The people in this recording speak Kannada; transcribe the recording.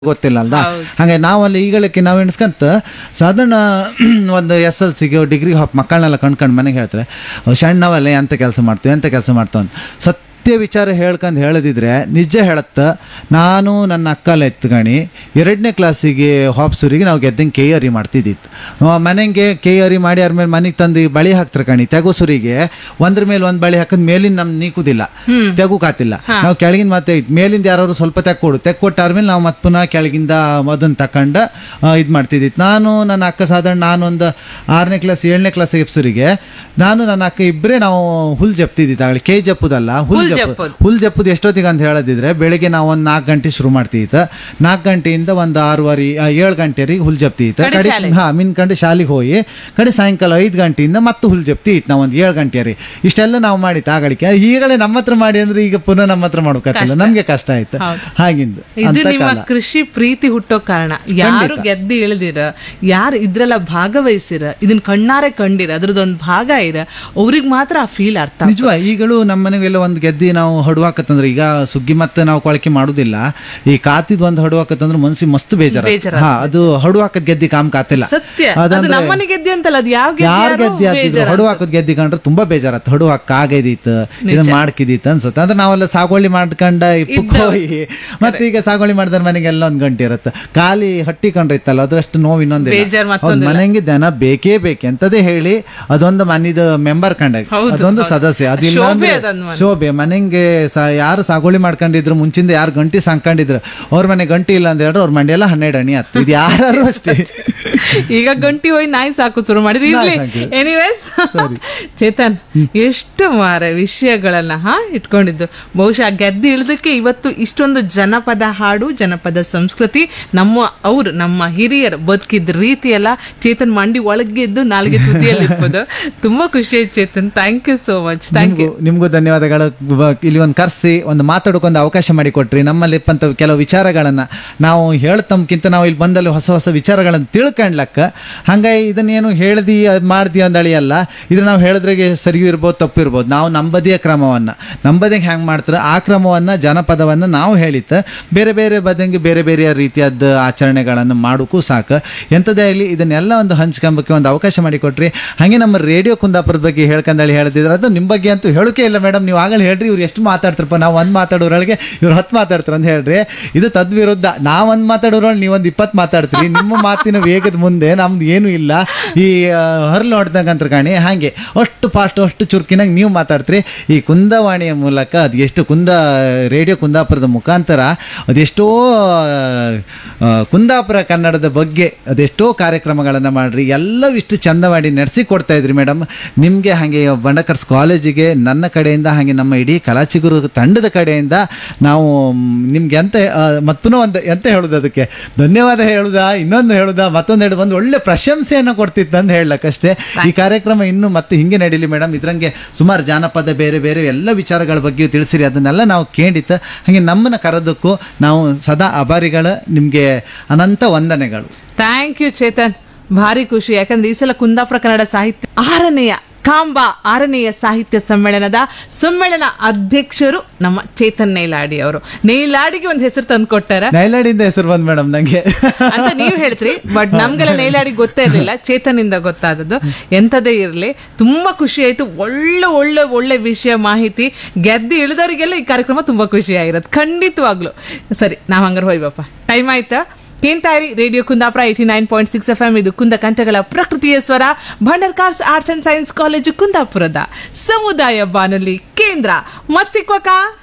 ಗೊತ್ತಿಲ್ಲ ಅಲ್ದ ಹೌದು. ಹಂಗೆ ನಾವಲ್ಲಿ ಈಗಳಕ್ಕೆ ನಾವು ಎಣಿಸ್ಕಂತ ಸಾಧಾರಣ ಒಂದು ಎಸ್ ಎಲ್ ಸಿಗೆ ಡಿಗ್ರಿ ಹಾಪ್ ಮಕ್ಕಳನ್ನೆಲ್ಲ ಕಣ್ಕಂಡು ಮನೆಗೆ ಹೇಳ್ತಾರೆ ಅವ್ ಸಣ್ಣವಲ್ಲೇ ಎಂತ ಕೆಲಸ ಮಾಡ್ತೀವಿ ಎಂತ ಕೆಲಸ ಮಾಡ್ತಾವ ಅಂತ ಸತ್ಯ ವಿಚಾರ ಹೇಳ್ಕಂದು ಹೇಳದಿದ್ರೆ ನಿಜ ಹೇಳತ್ತ ನಾನು ನನ್ನ ಅಕ್ಕಲ್ಲ ಎತ್ಗಣಿ ಎರಡನೇ ಕ್ಲಾಸಿಗೆ ಹಾಪ್ಸೂರಿಗೆ ನಾವು ಗೆದ್ದಂಗೆ ಕೆ ಅರಿ ಮಾಡ್ತಿದ್ದಿತ್ತು ಮನೆಗೆ ಕೆ ಅರಿ ಮಾಡಿ ಆದ್ಮೇಲೆ ಮನೆಗೆ ತಂದು ಬಳಿ ಹಾಕ್ತಾರೆ ಕಣಿ ತೆಗುಸುರಿಗೆ ಒಂದ್ರ ಮೇಲೆ ಒಂದು ಬಳಿ ಹಾಕಿದ್ ಮೇಲಿನ ನಮ್ ನೀಕುದಿಲ್ಲ ತೆಗುಕಾತಿಲ್ಲ ನಾವು ಕೆಳಗಿನ ಮತ್ತೆ ಇದ್ ಮೇಲಿಂದ ಯಾರು ಸ್ವಲ್ಪ ತೆಕ್ಕೊಡು ತೆಕ್ಕೊಟ್ಟಾದ್ಮೇಲೆ ನಾವು ಮತ್ತೆ ಪುನಃ ಕೆಳಗಿಂದ ಅದನ್ನ ತಕೊಂಡ ಇದು ಮಾಡ್ತಿದ್ದಿತ್ತು ನಾನು ನನ್ನ ಅಕ್ಕ ಸಾಧಾರಣ ನಾನು ಒಂದು ಆರನೇ ಕ್ಲಾಸ್ ಏಳನೇ ಕ್ಲಾಸ್ ಎಪ್ಸರಿಗೆ ನಾನು ನನ್ನ ಅಕ್ಕ ಇಬ್ಬರೇ ನಾವು ಹುಲ್ ಜಪ್ತಿದ್ದಿತ್ತು ಆಗಲಿ ಕೈ ಜಪ್ಪುದಲ್ಲ ಹುಲ್ ಹುಲ್ ಜಪ್ಪು ಜಪ್ಪುದು. ಹುಲ್ ಜಪ್ಪುದು ಎಷ್ಟೊತ್ತಿಗೆ ಅಂತ ಹೇಳದಿದ್ರೆ ಬೆಳಿಗ್ಗೆ ನಾವು ಒಂದು ನಾಲ್ಕು ಗಂಟೆ ಶುರು ಮಾಡ್ತಿತ್ತು ನಾಲ್ಕು ಗಂಟೆಯಿಂದ ಒಂದು ಆರೂವರೆ ಆ, ಏಳು ಗಂಟೆವರೆಗೆ ಹುಲ್ ಜಪ್ತಿತ್ತು ಕಡೆ ಕಡೆ ಶಾಲೆಗೆ. ಹಾ ಮಿನ್ಕಂಡು ಶಾಲೆಗೆ ಹೋಗಿ ಕಡೆ ಸಾಯಂಕಾಲ ಐದು ಗಂಟೆಯಿಂದ ಮತ್ತೆ ಹುಲ್ ಜಪ್ತಿ ಇತ್ತು ನಾವು ಒಂದು ಏಳು ಗಂಟೆ ರೀ ಇಷ್ಟೆಲ್ಲ ನಾವು ಮಾಡಿತ್ತು ಆಗಳಿಕೆ ಈಗಲೇ ನಮ್ಮ ಹತ್ರ ಮಾಡಿ ಅಂದ್ರೆ ಈಗ ಪುನಃ ನಮ್ಮ ಹತ್ರ ಮಾಡ್ಬೇಕಲ್ಲ ನಮ್ಗೆ ಕಷ್ಟ ಆಯ್ತು ಹೌದು. ಹಾಗಿಂದು ಇದು ಅಂತ ನಿಮ್ಮ ಕಾಲ. ಕೃಷಿ ಪ್ರೀತಿ ಹುಟ್ಟೋ ಕಾರಣ ಯಾರು ಗೆದ್ದು ಇಳಿದಿರ ಯಾರು ಇದ್ರೆಲ್ಲ ಭಾಗವಹಿಸಿರ ಇದನ್ನ ಕಣ್ಣಾರೆ ಕಂಡಿರ ಅದ್ರದ್ದೊಂದು ಭಾಗ ಇರ ಅವ್ರಿಗೆ ಮಾತ್ರ ಆ ಫೀಲ್ ಅರ್ಥ ನಿಜವ ಈಗಳು ನಮ್ಮ ಮನೆಗೆಲ್ಲ ಒಂದು ಗೆದ್ದಿ ನಾವು ಹೊಡುವಾಕತ್ತಂದ್ರೆ ಈಗ ಸುಗ್ಗಿ ಮತ್ತೆ ನಾವು ಕೊಳಕೆ ಮಾಡುದಿಲ್ಲ ಈ ಕಾತಿದ್ ಒಂದು ಹೊಡುವಾಕತ್ತಂದ್ರೆ ಮನ್ಸಿ ಮಸ್ತ್ ಬೇಜಾರ ಬೇಜಾರ್ ಹಾ ಅದು ಹೊಡುವಾಕದ್ ಗೆದ್ದಿ ಕಾಮ್ ಕಾತಿಲ್ಲ ಸತ್ಯ ಅದು ಅದಂದ್ರೆ ನಮ್ಮನೆ ಗೆದ್ದೆ ಅಂತಲ್ಲ ಅದು ಯಾವ ಯಾರ್ ಗೆದ್ದೆ ಗೆದ್ದಿ ಆತಿದ್ರು ಹೊಡು ಹಾಕೋದ್ ಗೆದ್ದಿ ಕಂಡ್ರೆ ತುಂಬಾ ಬೇಜಾರತ್ತ ಹೊಡು ಹಾಕ ಆಗೈದಿತ್ತು ಇದನ್ನ ಮಾಡ್ಕಿದಿತ್ತು ಅನ್ಸುತ್ತೆ ಅಂದ್ರೆ ನಾವೆಲ್ಲ ಸಾಗುವಳಿ ಮಾಡ್ಕೊಂಡ ಇಪ್ಪಕ್ಕೆ ಹೋಗಿ ಮತ್ತೆ ಈಗ ಸಾಗುವಳಿ ಮಾಡಿದ್ರೆ ಮನೆಗೆಲ್ಲ ಒಂದ್ ಗಂಟೆ ಇರುತ್ತೆ ಖಾಲಿ ಹಟ್ಟಿ ಕಂಡ್ರೆ ಇತ್ತಲ್ಲ ಅದ್ರಷ್ಟು ನೋವು ಬೇಜಾರ್ ಇನ್ನೊಂದು ಮತ್ತೊಂದಿಲ್ಲ. ಮನೆಗೆ ದನ ಬೇಕೇ ಬೇಕು ಎಂತದೇ ಹೇಳಿ ಅದೊಂದು ಮನಿದ ಮೆಂಬರ್ ಕಂಡ ಹೌದು, ಅದೊಂದು ಹೌದು. ಸದಸ್ಯ ಅದಿಲ್ಲ ಶೋಭೆ ಅಂದ್ರೆ ಅದೊಂದು ಮನೆ. ಶೋಭೆ ಮನೆಗೆ ಸ- ಯಾರು ಸಾಗುವಳಿ ಮಾಡ್ಕೊಂಡಿದ್ರು ಮುಂಚಿಂದ ಯಾರು ಗಂಟಿ ಸಾಕೊಂಡಿದ್ರು ಅವ್ರ ಮನೆ ಗಂಟಿ ಇಲ್ಲ ಅಂತ ಹೇಳಿದ್ರೆ ಅವ್ರ ಮಂಡಿ ಎಲ್ಲ ಹನ್ನೆರಡು ಅಣಿ ಆತ್ತು ಇದು ಯಾರು ಅಷ್ಟೇ ಈಗ ಗಂಟಿ ಹೋಗಿ ನಾಯಿ ಸಾಕು ಶುರು ಮಾಡಿದ್ರಿ ಇರ್ಲಿ ನಾಯಿ ಸಾಕು. ಎನಿವೇಸ್ ಚೇತನ್ ಎಷ್ಟು ಮಾರ ವಿಷಯಗಳನ್ನ ಹಾ ಇಟ್ಕೊಂಡಿದ್ದು ಬಹುಶಃ ಗೆದ್ದು ಇಳಿದಕ್ಕೆ ಇವತ್ತು ಇಷ್ಟೊಂದು ಜನಪದ ಹಾಡು ಜನಪದ ಸಂಸ್ಕೃತಿ ನಮ್ಮ ಅವ್ರು ನಮ್ಮ ಹಿರಿಯರು ಬದುಕಿದ ರೀತಿ ಎಲ್ಲ ಚೇತನ್ ಮಂಡಿ ಒಳಗೆ ಇದ್ದು ನಾಲ್ಗೆ ತುದಿಯಲ್ಲಿ ಇರ್ಬೋದು ತುಂಬಾ ಖುಷಿ ಆಯ್ತು Chetan thank you so much thank you ನಿಮ್ಗೂ ನಿಮ್ಗೂ ಧನ್ಯವಾದಗಳು ಬ- ಇಲ್ಲಿ ಒಂದು ಕರ್ಸಿ ಒಂದು ಮಾತಾಡೋಕೊಂದು ಅವಕಾಶ ಮಾಡಿ ಕೊಟ್ರಿ ನಮ್ಮಲ್ಲಿ ಇಪ್ಪಂತ ಕೆಲವು ವಿಚಾರಗಳನ್ನ ನಾವು ಹೇಳ್ತಮ್ಕಿಂತ ನಾವು ಇಲ್ಲಿ ಬಂದಲ್ಲಿ ಹೊಸ ಹೊಸ ವಿಚಾರಗಳನ್ನು ತಿಳ್ಕೊಂಡ್ಲಕ್ಕ ಹಂಗಾಗಿ ಇದನ್ನೇನು ಹೇಳ್ದಿ ಅದ್ ಮಾಡ್ದಿ ಅಂದಳಿ ಅಲ್ಲ ಇದು ನಾವು ಹೇಳಿದ್ರಿಗೆ ಸರಿಯೂ ಇರ್ಬೋದು ತಪ್ಪು ಇರ್ಬೋದು ನಾವು ನಂಬದಿಯ ಕ್ರಮವನ್ನ ನಂಬದಿಗೆ ಹ್ಯಾಂಗ್ ಮಾಡ್ತಾರೆ ಆ ಕ್ರಮವನ್ನ ಜನಪದವನ್ನ ನಾವು ಹೇಳಿತ್ತ ಬೇರೆ ಬೇರೆ ಬದಂಗೆ ಬೇರೆ ಬೇರೆ ರೀತಿಯಾದ ಆಚರಣೆಗಳನ್ನು ಮಾಡೋಕ್ಕೂ ಸಾಕು ಎಂಥದೇ ಆಗಲಿ ಇದನ್ನೆಲ್ಲ ಒಂದು ಹಂಚ್ಕೊಂಬಕ್ಕೆ ಒಂದು ಅವಕಾಶ ಮಾಡಿ ಕೊಟ್ರಿ ಹಾಗೆ ನಮ್ಮ ರೇಡಿಯೋ ಕುಂದಾಪುರದ ಬಗ್ಗೆ ಹೇಳ್ಕಂದಳಿ ಹೇಳಿದ್ರೆ ಅದು ನಿಮ್ಮ ಬಗ್ಗೆ ಅಂತೂ ಹೇಳೋಕೆ ಇಲ್ಲ ಮೇಡಮ್ ನೀವು ಆಗಲೇ ಹೇಳ್ರಿ ಇವ್ರು ಎಷ್ಟು ಮಾತಾಡ್ತಾರಪ್ಪ ನಾವು ಒಂದು ಮಾತಾಡೋರೊಳಗೆ ಇವ್ರು ಹತ್ತು ಮಾತಾಡ್ತಾರೆ ಅಂತ ಹೇಳ್ರಿ ಇದು ತದ್ವಿರುದ್ಧ ನಾವು ಒಂದು ಮಾತಾಡೋರೊಳಗೆ ನೀವು ಒಂದು ಇಪ್ಪತ್ತು ಮಾತಾಡ್ತೀರಿ ನಿಮ್ಮ ಮಾತಿನ ವೇಗದ ಮುಂದೆ ನಮ್ದು ಏನೂ ಇಲ್ಲ ಈ ಹರ್ಲು ಹೊಡ್ದಂಗಂತ್ರ ಕಾಣಿ ಹಾಗೆ ಅಷ್ಟು ಫಾಸ್ಟ್ ಅಷ್ಟು ಚುರುಕಿನಾಗ ನೀವು ಮಾತಾಡ್ತೀರಿ ಈ ಕುಂದವಾಣಿಯ ಮೂಲಕ ಅದು ಎಷ್ಟು ಕುಂದ ರೇಡಿಯೋ ಕುಂದಾಪುರದ ಮುಖಾಂತರ ಅದೆಷ್ಟೋ ಆ, ಕುಂದಾಪುರ ಕನ್ನಡದ ಬಗ್ಗೆ ಅದೆಷ್ಟೋ ಕಾರ್ಯಕ್ರಮಗಳನ್ನು ಮಾಡ್ರಿ ಎಲ್ಲವೂ ಇಷ್ಟು ಚಂದ ಮಾಡಿ ನಡೆಸಿ ಕೊಡ್ತಾ ಇದ್ರಿ ಮೇಡಮ್ ನಿಮಗೆ ಹಾಗೆ ಬಂಡಕರ್ಸ್ ಕಾಲೇಜಿಗೆ ನನ್ನ ಕಡೆಯಿಂದ ಹಾಗೆ ನಮ್ಮ ಇಡೀ ಕಲಾಚಿಗುರು ತಂಡದ ಕಡೆಯಿಂದ ನಾವು ನಿಮ್ಗೆ ಎಂತ ಮತ್ತೂ ಒಂದು ಎಂತ ಹೇಳುದು ಅದಕ್ಕೆ ಧನ್ಯವಾದ ಹೇಳುದಾ ಇನ್ನೊಂದು ಹೇಳುದಾ ಮತ್ತೊಂದು ಹೇಳುದು ಒಂದು ಒಳ್ಳೆ ಪ್ರಶಂಸೆಯನ್ನು ಕೊಡ್ತಿತ್ತು ಅಂತ ಹೇಳಕ್ಕಷ್ಟೇ ಈ ಕಾರ್ಯಕ್ರಮ ಇನ್ನು ಮತ್ತೆ ಹಿಂಗೆ ನಡೀಲಿ ಮೇಡಮ್ ಇದ್ರಂಗೆ ಸುಮಾರು ಜಾನಪದ ಬೇರೆ ಬೇರೆ ಎಲ್ಲ ವಿಚಾರಗಳ ಬಗ್ಗೆ ತಿಳಿಸಿರಿ ಅದನ್ನೆಲ್ಲ ನಾವು ಕೇಳಿತ್ತು ಹಾಗೆ ನಮ್ಮನ್ನ ಕರೆದಕ್ಕೂ ನಾವು ಸದಾ ಅಭಾರಿಗಳು ನಿಮಗೆ ಅನಂತ ವಂದನೆಗಳು ಥ್ಯಾಂಕ್ ಯು ಚೇತನ್ ಭಾರಿ ಖುಷಿ ಯಾಕಂದ್ರೆ ಈ ಸಲ ಕುಂದಾಪುರ ಕನ್ನಡ ಸಾಹಿತ್ಯ ಆರನೆಯ ಕಾಂಬಾ ಆರನೆಯ ಸಾಹಿತ್ಯ ಸಮ್ಮೇಳನದ ಸಮ್ಮೇಳನ ಅಧ್ಯಕ್ಷರು ನಮ್ಮ ಚೇತನ್ ನೈಲಾಡಿ ಅವರು ನೈಲಾಡಿಗೆ ಒಂದು ಹೆಸರು ತಂದು ಕೊಟ್ಟಾರ ನೈಲಾಡಿಂದ ಹೆಸರು ಬಂದ್ ಮೇಡಮ್ ನಂಗೆ ಅಂತ ನೀವ್ ಹೇಳ್ತೀರಿ ಬಟ್ ನಮ್ಗೆಲ್ಲ ನೈಲಾಡಿ ಗೊತ್ತೇ ಇರಲಿಲ್ಲ ಚೇತನಿಂದ ಗೊತ್ತಾದದ್ದು ಎಂಥದೇ ಇರಲಿ ತುಂಬಾ ಖುಷಿ ಆಯ್ತು ಒಳ್ಳೆ ಒಳ್ಳೆ ಒಳ್ಳೆ ವಿಷಯ ಮಾಹಿತಿ ಗೆದ್ದು ಇಳಿದವರಿಗೆಲ್ಲ ಈ ಕಾರ್ಯಕ್ರಮ ತುಂಬಾ ಖುಷಿ ಆಗಿರತ್ತೆ ಖಂಡಿತವಾಗ್ಲು ಸರಿ ನಾವ್ ಹಂಗಾರೆ ಹೋಯ್ಬಪ್ಪ ಟೈಮ್ ಆಯ್ತಾ ಕೇಂತಾರಿ radio Kundapura eighty nine point six F M ಇದು ಕುಂದ ಕಂಠಗಳ ಪ್ರಕೃತಿಯ ಸ್ವರ Bhandarkars arts and science college ಕುಂದಾಪುರದ ಸಮುದಾಯ ಬಾನುಲಿ ಕೇಂದ್ರ ಮತ್ ಸಿಕ್ವಕ್ಕ